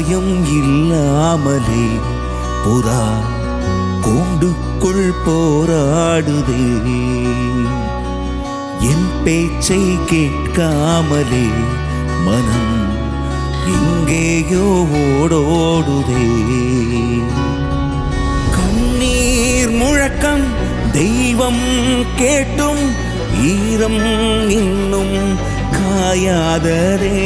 பயம் இல்லாமலே புறா கூண்டுக்குள் போராடுதே என் பேச்சை கேட்காமலே மனம் எங்கேயோ ஓடோடுதே கண்ணீர் முழக்கம் தெய்வம் கேட்டும் ஈரம் இன்னும் காயாதரே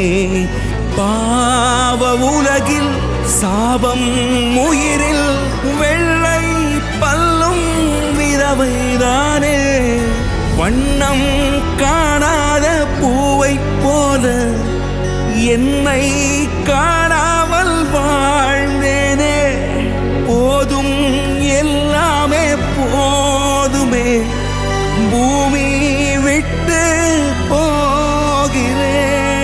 பாவ உலகில் சாபம் உயிரில் வெள்ளை பல்லும் விதவைதானே வண்ணம் காணாத பூவைப் போல என்னை காணாமல் வாழ்ந்தேனே போதும் எல்லாமே போதுமே பூமி விட்டு போகிறேன்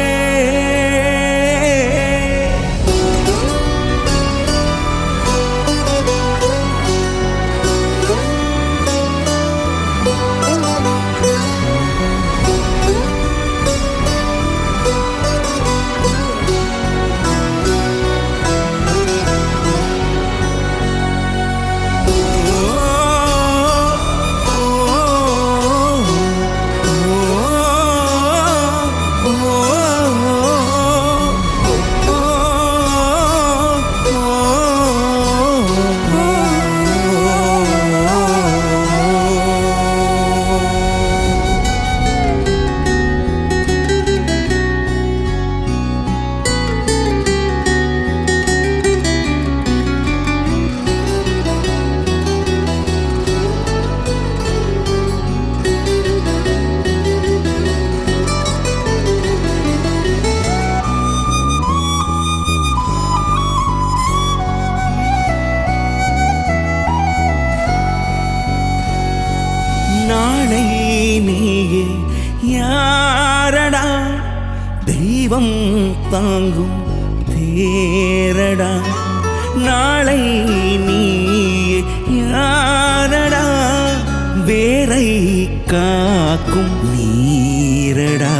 நாளை நீயே யாரடா தெய்வம் தாங்கும் தேரடா நாளை நீயே யாரடா வேரை காக்கும் நீரடா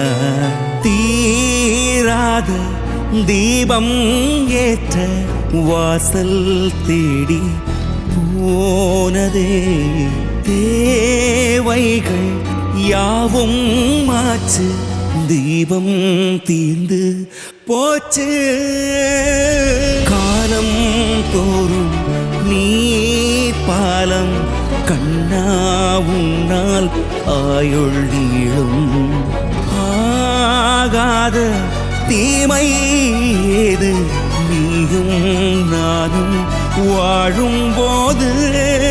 தீராத தீபம் ஏற்ற வாசல் தேடி போனதே தேவைகள் யாவும் மாச்சு தீபம் தீர்ந்து போச்சு காலம் தோறும் நீ பாலம் கண்ணா உன்னால் ஆயுள் நீளும் ஆகாத தீமை ஏது நீயும் நானும் வாழும் போது